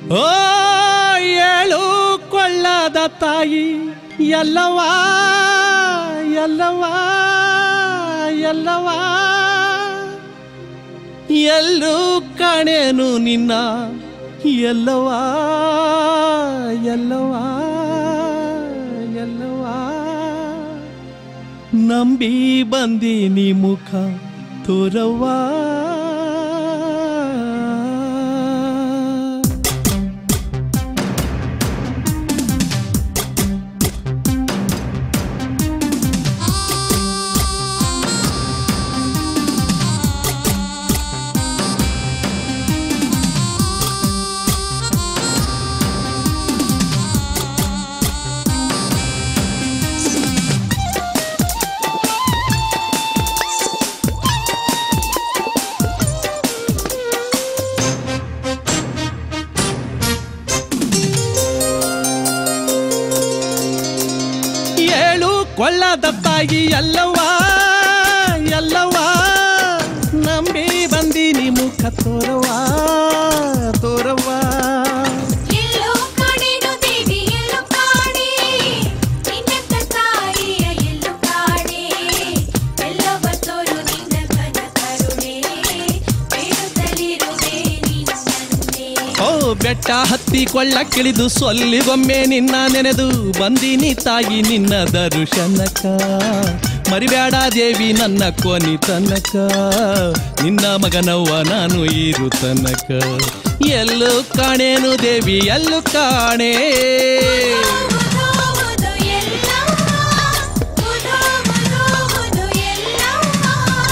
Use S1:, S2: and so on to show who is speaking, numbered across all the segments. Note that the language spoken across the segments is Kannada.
S1: ಓ ಏಳು ಕೊಳ್ಳದ ತಾಯಿ ಎಲ್ಲವಾ ಎಲ್ಲವಾ ಎಲ್ಲವಾ ಎಲ್ಲೂ ಕಾಣೇನು ನಿನ್ನ ಎಲ್ಲವಾ ಎಲ್ಲವಾ ಎಲ್ಲವಾ ನಂಬಿ ಬಂದೀನಿ ಮುಖ ತೋರವಾ ಏಳು ಕೊಳ್ಳದ ತಾಯಿ ಎಲ್ಲವಾ ಎಲ್ಲವಾ ನಂಬಿ ಬಂದೀನಿ ಮುಖ ತೋರವಾ ತೋರವಾ
S2: ಎಲ್ಲೋ ಕಾಣೆನು ದೇವಿ ಎಲ್ಲೋ ಕಾಣೆ ನಿನ್ನ ತಾಯಿಯ ಎಲ್ಲೋ ಕಾಣೆ ಎಲ್ಲೋ ಬತ್ತೋರು ನಿನ್ನ ಕನ ಕರುಣೆ ಬೇಡುತ್ತಲಿರುವೆ ನಿನ್ನನ್ನೇ
S1: ಓ ಬೆಟ್ಟ ಹತ್ತಿ ಕೊಳ್ಳಕ್ಕಿಳಿದು ಸೊಲ್ಲಿಗೊಮ್ಮೆ ನಿನ್ನ ನೆನೆದು ಬಂದೀನಿ ತಾಯಿ ನಿನ್ನ ದರ್ಶನಕ ಮರಿಬೇಡ ದೇವಿ ನನ್ನ ಕೊನಿ ತನಕ ನಿನ್ನ ಮಗನವ್ವ ನಾನು ಇರು ತನಕ ಎಲ್ಲೂ ಕಾಣೇನು ದೇವಿ ಎಲ್ಲೂ ಕಾಣೇ
S2: ಮುದು ಮುದು ಎಲ್ಲಮ್ಮ ಮುದು ಮುದು ಮುದು ಎಲ್ಲಮ್ಮ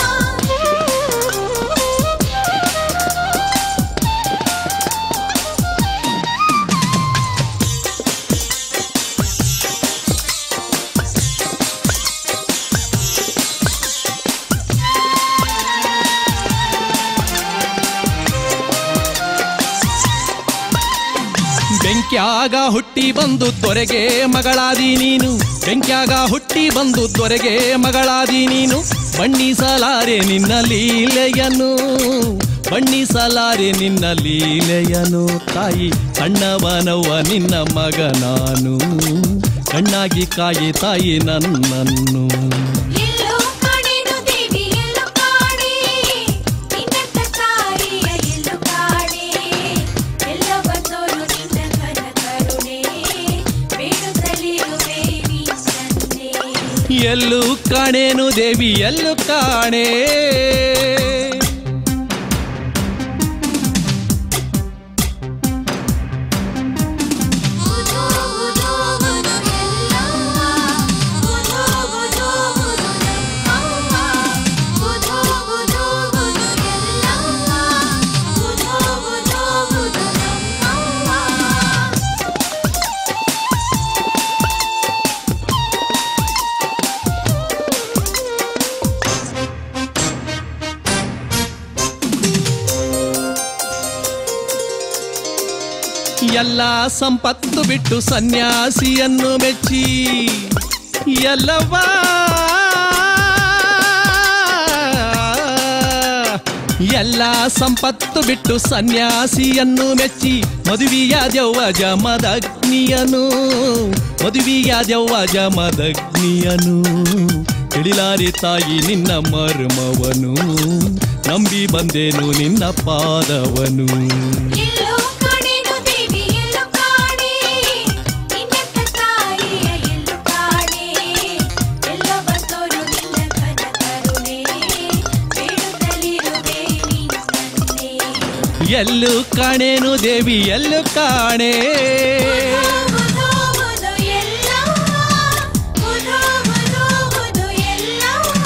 S1: ಬೆಂಕ್ಯಾಗ ಹುಟ್ಟಿ ಬಂದು ದೊರೆಗೆ ಮಗಳಾದಿ ನೀನು ಬೆಂಕ್ಯಾಗ ಹುಟ್ಟಿ ಬಂದು ದೊರೆಗೆ ಮಗಳಾದಿ ನೀನು ಬಣ್ಣಿಸಲಾರೆ ನಿನ್ನ ಲೀಲೆಯನು ಬಣ್ಣಿಸಲಾರೆ ನಿನ್ನ ಲೀಲೆಯನು ತಾಯಿ ಸಣ್ಣವನವ್ವ ನಿನ್ನ ಮಗ ನಾನು ಕಣ್ಣಾಗಿ ಕಾಯಿ ತಾಯಿ ನನ್ನನ್ನು
S2: ಎಲ್ಲೋ ಕಾಣೆನು ದೇವಿ ಎಲ್ಲೋ ಕಾಣೆ ನಿನ್ನ ತಾಯಿಯ ಎಲ್ಲೋ ಕಾಣೆ ಎಲ್ಲೋ ಬತ್ತೋರು ನಿನ್ನ ಕನ ಕರುಣೆ ಬೇಡುತ್ತಲಿರುವೆ ನಿನ್ನನ್ನೇ
S1: ಎಲ್ಲೂ ಕಾಣೇನು ದೇವಿ ಎಲ್ಲೂ ಕಾಣೇ
S2: ಮುದು ಮುದು ಮುದು ಎಲ್ಲಮ್ಮ ಮುದು ಮುದು ಮುದು ನಮ್ಮಮ್ಮ ಮುದು ಮುದು ಮುದು ಎಲ್ಲಮ್ಮ ಮುದು ಮುದು ಮುದು ನಮ್ಮಮ್ಮ
S1: ಎಲ್ಲ ಸಂಪತ್ತು ಬಿಟ್ಟು ಸನ್ಯಾಸಿಯನ್ನು ಮೆಚ್ಚಿ ಎಲ್ಲವಾ ಎಲ್ಲ ಸಂಪತ್ತು ಬಿಟ್ಟು ಸನ್ಯಾಸಿಯನ್ನು ಮೆಚ್ಚಿ ಮದುವೆಯಾದವ್ವ ಜಮದಗ್ನಿಯನು ಮದುವೆಯಾದವ್ವ ಜಮದಗ್ನಿಯನು ತಿಳಿಲಾರಿ ತಾಯಿ ನಿನ್ನ ಮರ್ಮವನು ನಂಬಿ ಬಂದೇನು ನಿನ್ನ ಪಾದವನು
S2: ಎಲ್ಲೋ ಕಾಣೆನು ದೇವಿ ಎಲ್ಲೋ ಕಾಣೆ ನಿನ್ನ ತಾಯಿಯ ಎಲ್ಲೋ ಕಾಣೆ ಎಲ್ಲೋ ಬತ್ತೋರು ನಿನ್ನ ಕನ ಕರುಣೆ ಬೇಡುತ್ತಲಿರುವೆ ನಿನ್ನನ್ನೇ
S1: ಎಲ್ಲೂ ಕಾಣೇನು ದೇವಿ ಎಲ್ಲೂ ಕಾಣೇ
S2: ಮುದು ಮುದು ಎಲ್ಲಮ್ಮ ಮುದು ಮುದು ಮುದು ಎಲ್ಲಮ್ಮ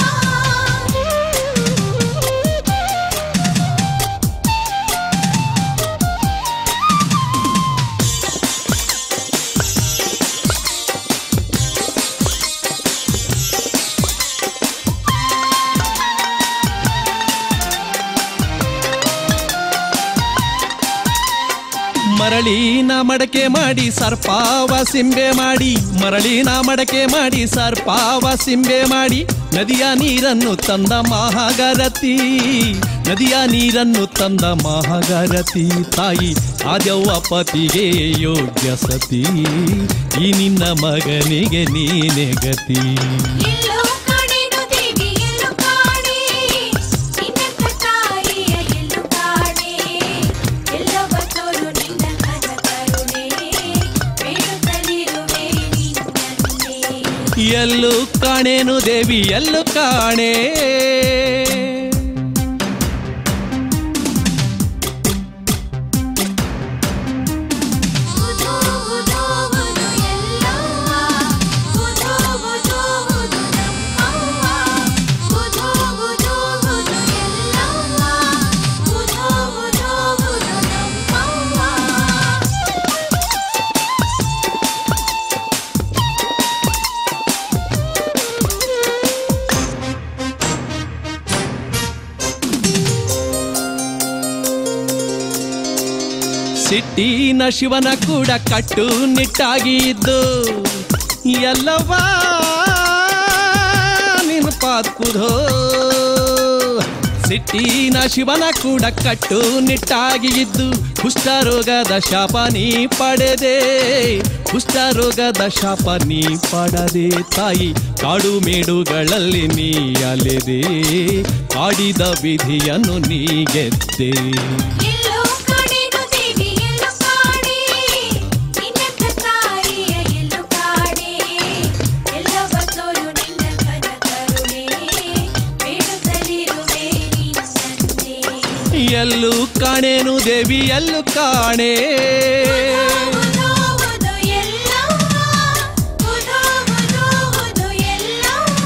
S1: ಮರಳಿನ ಮಡಕೆ ಮಾಡಿ ಸರ್ಪಾವ ಸಿಂಬೆ ಮಾಡಿ ಮರಳಿನ ಮಡಕೆ ಮಾಡಿ ಸರ್ಪಾವ ಸಿಂಬೆ ಮಾಡಿ ನದಿಯ ನೀರನ್ನು ತಂದ ಮಹಾಗರತಿ ನದಿಯ ನೀರನ್ನು ತಂದ ಮಹಾಗರತಿ ತಾಯಿ ಆದವ್ವ ಪತಿಗೆ ಯೋಗ್ಯ ಸತಿ ಈ ನಿನ್ನ ಮಗನಿಗೆ ನೀನೆ ಗತಿ
S2: ಎಲ್ಲೋ ಕಾಣೆನು ದೇವಿ ಎಲ್ಲೋ ಕಾಣೆ ನಿನ್ನಂಥ ತಾಯಿಯ ಎಲ್ಲೋ ಕಾಣೆ ಎಲ್ಲವ ತೋರು ನಿನ್ನ ಘನ ಕರುಣೆ ಬೇಡುತ್ತಲಿರುವೆ ನಿನ್ನನ್ನೇ
S1: ಎಲ್ಲೂ ಕಾಣೇನು ದೇವಿ ಎಲ್ಲೂ ಕಾಣೆ
S2: ಬುಧೋ ಬುಧೋ ಬುಧು ಎಲ್ಲವ್ವ ಬುಧೋ ಬುಧೋ ಬುಧು ನಮ್ಮವ್ವ ಬುಧೋ ಬುಧೋ ಬುಧು ಎಲ್ಲವ್ವ ಬುಧೋ ಬುಧೋ ಬುಧು ನಮ್ಮವ್ವ
S1: ಸಿಟ್ಟಿನ ಶಿವನ ಕೂಡ ಕಟ್ಟು ನಿಟ್ಟಾಗಿ ಇದ್ದು ಎಲ್ಲವ ನಿನ್ನ ಪಾತ್ಕುಧೋ ಸಿಟ್ಟಿನ ಶಿವನ ಕೂಡ ಕಟ್ಟು ನಿಟ್ಟಾಗಿ ಇದ್ದು ಕುಷ್ಠರೋಗದ ಶಾಪ ನೀ ಪಡೆದೆ ಕುಷ್ಠರೋಗದ ಶಾಪ ನೀ ಪಡದೆ ತಾಯಿ ಕಾಡು ಮೇಡುಗಳಲ್ಲಿ ನೀ ಅಲೆದೆ ಕಾಡಿದ ವಿಧಿಯನ್ನು ನೀ ಗೆದ್ದೆ
S2: ಎಲ್ಲೋ ಕಾಣೆನು ದೇವಿ ಎಲ್ಲೋ ಕಾಣೆ ನಿನ್ನಂಥ ತಾಯಿಯ ಎಲ್ಲೋ ಕಾಣೆ ಎಲ್ಲವ ತೋರು ನಿನ್ನ ಘನ ಕರುಣೆ ಬೇಡುತ್ತಲಿರುವೆ ನಿನ್ನನ್ನೇ
S1: ಎಲ್ಲೂ ಕಾಣೇನು ದೇವಿ ಎಲ್ಲೂ ಕಾಣೆ
S2: ಬುಧೋ ಬುಧೋ ಎಲ್ಲವ್ವ ಬುಧೋ ಬುಧೋ ಬುಧು ಎಲ್ಲವ್ವ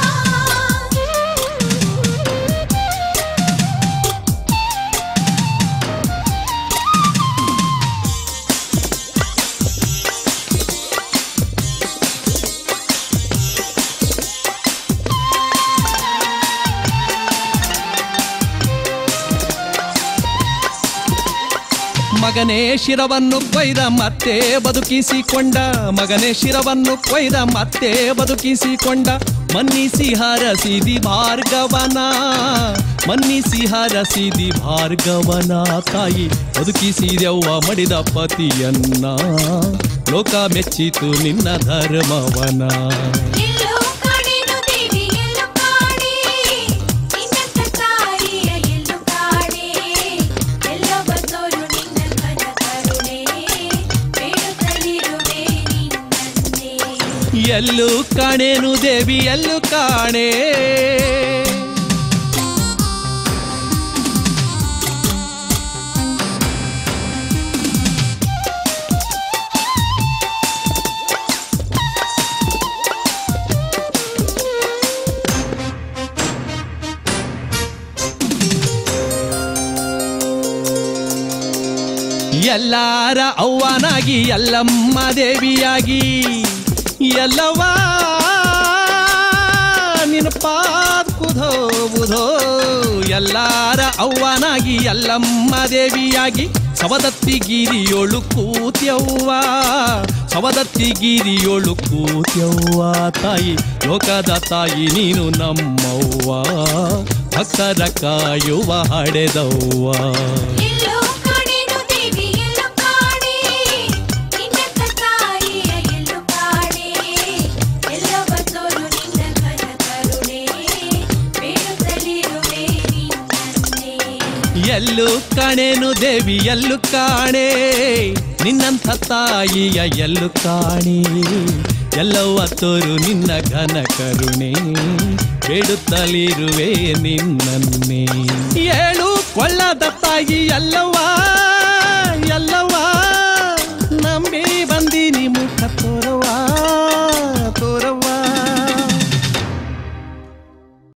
S1: ಮಗನೇ ಶಿರವನ್ನು ಕೊಯ್ದ ಮತ್ತೆ ಬದುಕಿಸಿಕೊಂಡ ಮಗನೇ ಶಿರವನ್ನು ಕೊಯ್ದ ಮತ್ತೆ ಬದುಕಿಸಿಕೊಂಡ ಮನ್ನಿಸಿ ಹರಸಿದಿ ಭಾರ್ಗವನ ಮನ್ನಿಸಿ ಹರಸಿದಿ ಭಾರ್ಗವನ ತಾಯಿ ಬದುಕಿಸಿದೆವ್ವ ಮಡಿದ ಪತಿಯನ್ನ ಲೋಕ ಮೆಚ್ಚಿತು ನಿನ್ನ ಧರ್ಮವನ
S2: ಎಲ್ಲೋ ಕಾಣೆನು ದೇವಿ ಎಲ್ಲೋ ಕಾಣೆ ನಿನ್ನಂಥ ತಾಯಿಯ ಎಲ್ಲೋ ಕಾಣೆ ಎಲ್ಲವ ತೋರು ನಿನ್ನ ಘನ ಕರುಣೆ ಬೇಡುತ್ತಲಿರುವೆ ನಿನ್ನನ್ನೇ
S1: ಎಲ್ಲೂ ಕಾಣೇನು ದೇವಿ ಎಲ್ಲೂ ಕಾಣೆ ಎಲ್ಲಾರ ಅವ್ವನಾಗಿ ಎಲ್ಲಮ್ಮ ದೇವಿಯಾಗಿ ಎಲ್ಲವ ನಿನ್ನ ಪಾದ ಕುಧೋ ಬುಧೋ ಎಲ್ಲಾರ ಅವ್ವನಾಗಿ ಎಲ್ಲಮ್ಮ ದೇವಿಯಾಗಿ ಸವದತ್ತಿ ಗಿರಿಯೋಳು ಕೂತ್ಯವ್ವ ಸವದತ್ತಿ ಗಿರಿಯೋಳು ಕೂತ್ಯವ್ವ ತಾಯಿ ಲೋಕದ ತಾಯಿ ನೀನು ನಮ್ಮವ್ವ ಭಕ್ತರ ಕಾಯುವ ಹಡೆದವ್ವ
S2: ಎಲ್ಲೋ ಕಾಣೆನು ದೇವಿ ಎಲ್ಲೋ ಕಾಣೆ ನಿನ್ನಂಥ ತಾಯಿಯ ಎಲ್ಲೋ ಕಾಣೆ ಎಲ್ಲವ ತೋರು ನಿನ್ನ ಘನ ಕರುಣೆ ಬೇಡುತ್ತಲಿರುವೆ ನಿನ್ನನ್ನೇ
S1: ಎಲ್ಲೂ ಕಾಣೇನು ದೇವಿ ಎಲ್ಲೂ ಕಾಣೆ ನಿನ್ನಂಥ ತಾಯಿಯ ಎಲ್ಲೂ ಕಾಣೆ ಎಲ್ಲವ್ವ ತೋರು ನಿನ್ನ ಘನ ಕರುಣೆ ಬೇಡುತ್ತಲಿರುವೆ ನಿನ್ನನ್ನೇ ಏಳು ಕೊಳ್ಳದ ತಾಯಿ ಎಲ್ಲವ್ವ ಎಲ್ಲವ್ವ ನಂಬಿ ಬಂದಿನಿ ಮುಖ ತೋರವ್ವ